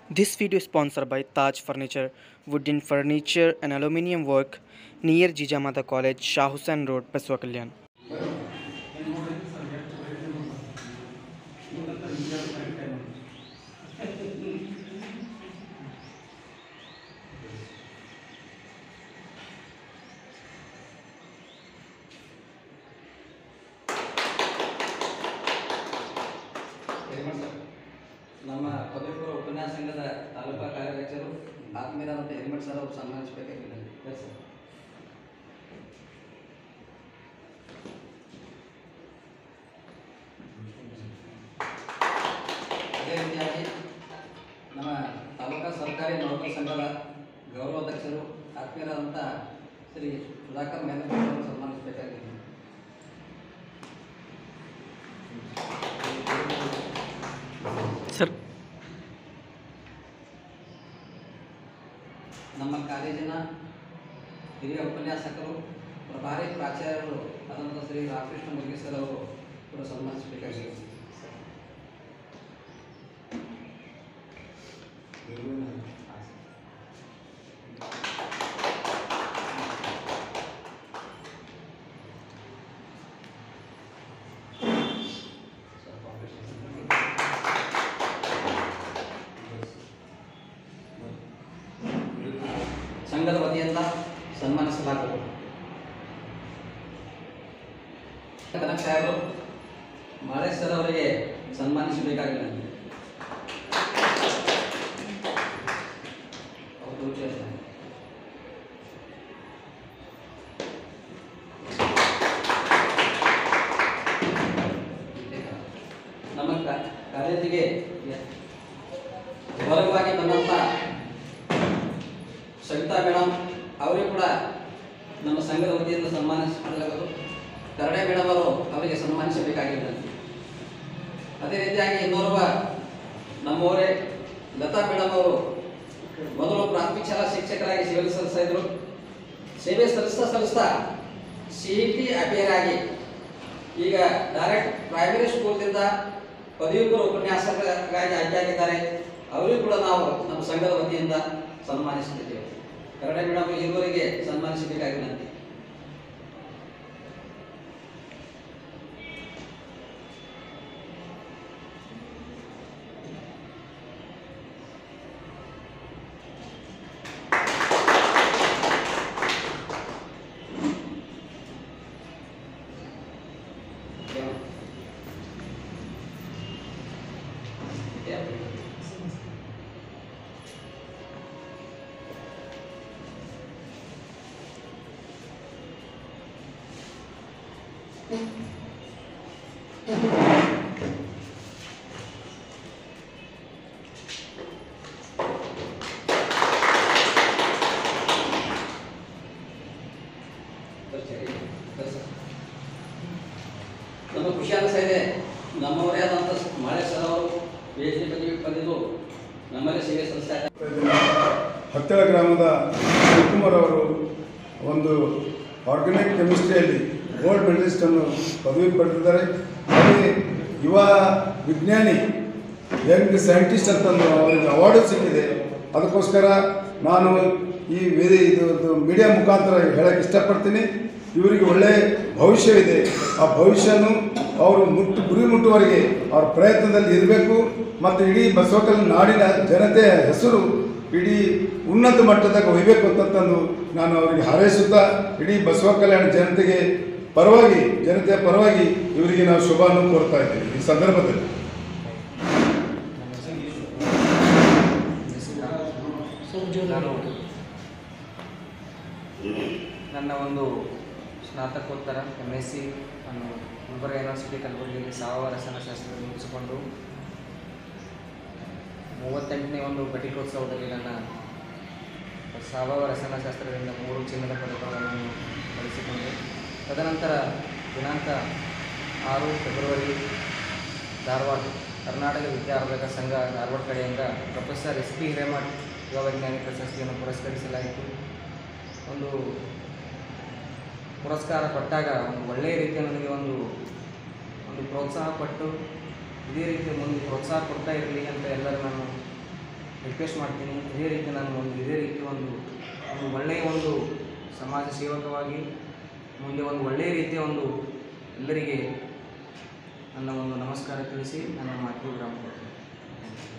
This video is sponsored by Taj Furniture, wooden furniture and aluminium work near Jijamata College, Shah Hussain Road, Paswa Kalyan. ನಮ್ಮ ಪದವಿಪೂರ್ವ ಉಪನ್ಯಾಸ ಸಂಘದ ತಾಲೂಕಾ ಕಾರ್ಯಾಧ್ಯಕ್ಷರು ಆತ್ಮೀಯರಾದಂಥ ಹೆಲ್ಮೆಟ್ ಸರ್ ಅವರು ಸನ್ಮಾನಿಸಬೇಕಾಗಿದೆ ಸರ್ ಅದೇ ರೀತಿಯಾಗಿ ನಮ್ಮ ತಾಲೂಕಾ ಸರ್ಕಾರಿ ನೌಕರ ಸಂಘದ ಗೌರವಾಧ್ಯಕ್ಷರು ಆತ್ಮೀಯರಾದಂಥ ಶ್ರೀ ಸುಧಾಕರ್ ಮೇನನ್ ಅವರು ಸನ್ಮಾನಿಸಬೇಕಾಗಿದೆ Sir, ನಮ್ಮ ಕಾಲೇಜಿನ ಹಿರಿಯ ಉಪನ್ಯಾಸಕರು ಪ್ರಭಾರಿ ಪ್ರಾಚಾರ್ಯರು ಆದಂಥ ಶ್ರೀ ರಾಮಕೃಷ್ಣ ಮುರುಗೇಶ್ವರ ಅವರು ಕೂಡ ಸನ್ಮಾನಿಸಬೇಕಾಗಿದೆ ಸಂಘದ ವತಿಯಿಂದ ಸನ್ಮಾನಿಸಲಾಗುವುದು ಕನಕ ಸಾಹೇಬರು ಮಾಳೇಶ್ ಸರ್ ಅವರಿಗೆ ಸನ್ಮಾನಿಸಬೇಕಾಗಿದೆ ಅವ್ರು ಕೂರ್ಚೇರ್ತಾರೆ. ನಮ್ಮ ಕಾ- ಕಾಲೇಜಿಗೆ ಹೊರಗಾಗಿ ಬಂದಂಥ ಸವಿತಾ ಮೇಡಮ್ ಅವರಿಗೂ ಕೂಡ ನಮ್ಮ ಸಂಘದ ವತಿಯಿಂದ ಸನ್ಮಾನಿಸಲಾಗುವುದು ಕರಡೆ ಮೇಡಮ್ ಅವರು ಅವರಿಗೆ ಸನ್ಮಾನಿಸಬೇಕಾಗಿದೆ ಅದೇ ರೀತಿಯಾಗಿ ಇನ್ನೋರ್ವ ನಮ್ಮವರೇ ಲತಾ ಮೇಡಮ್ ಅವರು ಮೊದಲು ಪ್ರಾಥಮಿಕ ಶಾಲಾ ಶಿಕ್ಷಕರಾಗಿ ಸೇವೆ ಸಲ್ಲಿಸ್ತಾ ಇದ್ರು ಸೇವೆ ಸಲ್ಲಿಸ್ತಾ ಸಲ್ಲಿಸ್ತಾ ಸಿ ಇ ಟಿ ಅಪಿಯರ್ ಆಗಿ ಈಗ ಡೈರೆಕ್ಟ್ ಪ್ರೈಮರಿ ಸ್ಕೂಲ್ದಿಂದ ಪದವಿ ಪೂರ್ವ ಉಪನ್ಯಾಸಕರಾಗಿ ಆಯ್ಕೆಯಾಗಿದ್ದಾರೆ ಅವರಿಗೂ ಕೂಡ ನಾವು ನಮ್ಮ ಸಂಘದ ವತಿಯಿಂದ ಸನ್ಮಾನಿಸುತ್ತಿದ್ದೇವೆ ಕನ್ನಡ ಮೇಡಮ್ ಇರುವರಿಗೆ ಸನ್ಮಾನಿಸಬೇಕಾಗಿ ವಿನಂತಿ ನಮ್ಮ ಖುಷಿ ಅನಿಸ್ತಾ ಇದೆ ನಮ್ಮವರೇ ಆದಂಥ ಮಾಳೆ ಸರ್ ಅವರು ಪಿ ಎಚ್ ಡಿ ಪದವಿ ಪಡೆದು ನಮ್ಮಲ್ಲೇ ಸೇವೆ ಸಲ್ಲಿಸ್ತಾ ಇದ್ದಾರೆ ಹತ್ತಳ ಗ್ರಾಮದ ಶಿವಕುಮಾರ್ ಅವರು ಒಂದು ಆರ್ಗ್ಯಾನಿಕ್ ಕೆಮಿಸ್ಟ್ರಿಯಲ್ಲಿ ಗೋಲ್ಡ್ ಮೆಡಲಿಸ್ಟನ್ನು ಪದವಿ ಪಡೆದಿದ್ದಾರೆ ಹಾಗೆ ಯುವ ವಿಜ್ಞಾನಿ ಯಂಗ್ ಸೈಂಟಿಸ್ಟ್ ಅಂತಂದು ಅವರಿಗೆ ಅವಾರ್ಡು ಸಿಕ್ಕಿದೆ ಅದಕ್ಕೋಸ್ಕರ ನಾನು ಈ ವೇದಿ ಇದು ಮೀಡಿಯಾ ಮುಖಾಂತರ ಹೇಳಕ್ಕೆ ಇಷ್ಟಪಡ್ತೀನಿ ಇವರಿಗೆ ಒಳ್ಳೆಯ ಭವಿಷ್ಯವಿದೆ ಆ ಭವಿಷ್ಯನು ಅವರು ಮುಟ್ಟು ಗುರಿ ಮುಟ್ಟುವವರೆಗೆ ಅವ್ರ ಪ್ರಯತ್ನದಲ್ಲಿ ಇರಬೇಕು ಮತ್ತು ಇಡೀ ಬಸವಕಲ್ ನಾಡಿನ ಜನತೆಯ ಹೆಸರು ಇಡೀ ಉನ್ನತ ಮಟ್ಟದಾಗ ಒಯ್ಯಬೇಕು ಅಂತಂದು ನಾನು ಅವರಿಗೆ ಹಾರೈಸುತ್ತಾ ಇಡೀ ಬಸವ ಕಲ್ಯಾಣ ಜನತೆಗೆ ಪರವಾಗಿ ಜನತೆಯ ಪರವಾಗಿ ಇವರಿಗೆ ನಾವು ಶುಭವನ್ನು ಕೋರ್ತಾ ಇದ್ದೀವಿ ಈ ಸಂದರ್ಭದಲ್ಲಿ ನಾನು ನನ್ನ ಒಂದು ಸ್ನಾತಕೋತ್ತರ ಎಮ್ ಎಸ್ ಸಿ ನಾನು ಗುಲ್ಬರ್ಗ ಯೂನಿವರ್ಸಿಟಿ ಕಲಬುರಗಿಯಲ್ಲಿ ಸಾವಯವ ರಸನಶಾಸ್ತ್ರ ಮುಗಿಸಿಕೊಂಡು ಮೂವತ್ತೆಂಟನೇ ಒಂದು ಘಟಿಕೋತ್ಸವದಲ್ಲಿ ನನ್ನ ಸಾವಯವ ರಸನಶಾಸ್ತ್ರದಿಂದ ಮೂರು ಚಿನ್ನದ ಪದಕಗಳನ್ನು ಗಳಿಸಿಕೊಂಡೆ ತದನಂತರ ದಿನಾಂಕ ಆರು ಫೆಬ್ರವರಿ ಧಾರವಾಡ ಕರ್ನಾಟಕ ವಿದ್ಯಾವರ್ಧಕ ಸಂಘ ಧಾರವಾಡ ಕಡೆಯಿಂದ ಪ್ರೊಫೆಸರ್ ಎಸ್ ಪಿ ಹಿರೇಮಠ್ ಯುವ ವೈಜ್ಞಾನಿಕ ಪ್ರಶಸ್ತಿಯನ್ನು ಪುರಸ್ಕರಿಸಲಾಯಿತು ಒಂದು ಪುರಸ್ಕಾರ ಕೊಟ್ಟಾಗ ಒಂದು ಒಳ್ಳೆಯ ರೀತಿಯ ನನಗೆ ಒಂದು ಒಂದು ಪ್ರೋತ್ಸಾಹ ಕೊಟ್ಟು ಇದೇ ರೀತಿ ಮುಂದೆ ಪ್ರೋತ್ಸಾಹ ಕೊಡ್ತಾ ಇರಲಿ ಅಂತ ಎಲ್ಲರೂ ನಾನು ರಿಕ್ವೆಸ್ಟ್ ಮಾಡ್ತೀನಿ ಇದೇ ರೀತಿ ನಾನು ಒಂದು ಇದೇ ರೀತಿ ಒಂದು ಒಂದು ಒಳ್ಳೆಯ ಒಂದು ಸಮಾಜ ಸೇವಕವಾಗಿ ಮುಂದೆ ಒಂದು ಒಳ್ಳೆಯ ರೀತಿಯ ಒಂದು ಎಲ್ಲರಿಗೆ ನನ್ನ ಒಂದು ನಮಸ್ಕಾರ ತಿಳಿಸಿ ನನ್ನ ಮಾತು ವಿರಾಮ ಕೊಡ್ತೀನಿ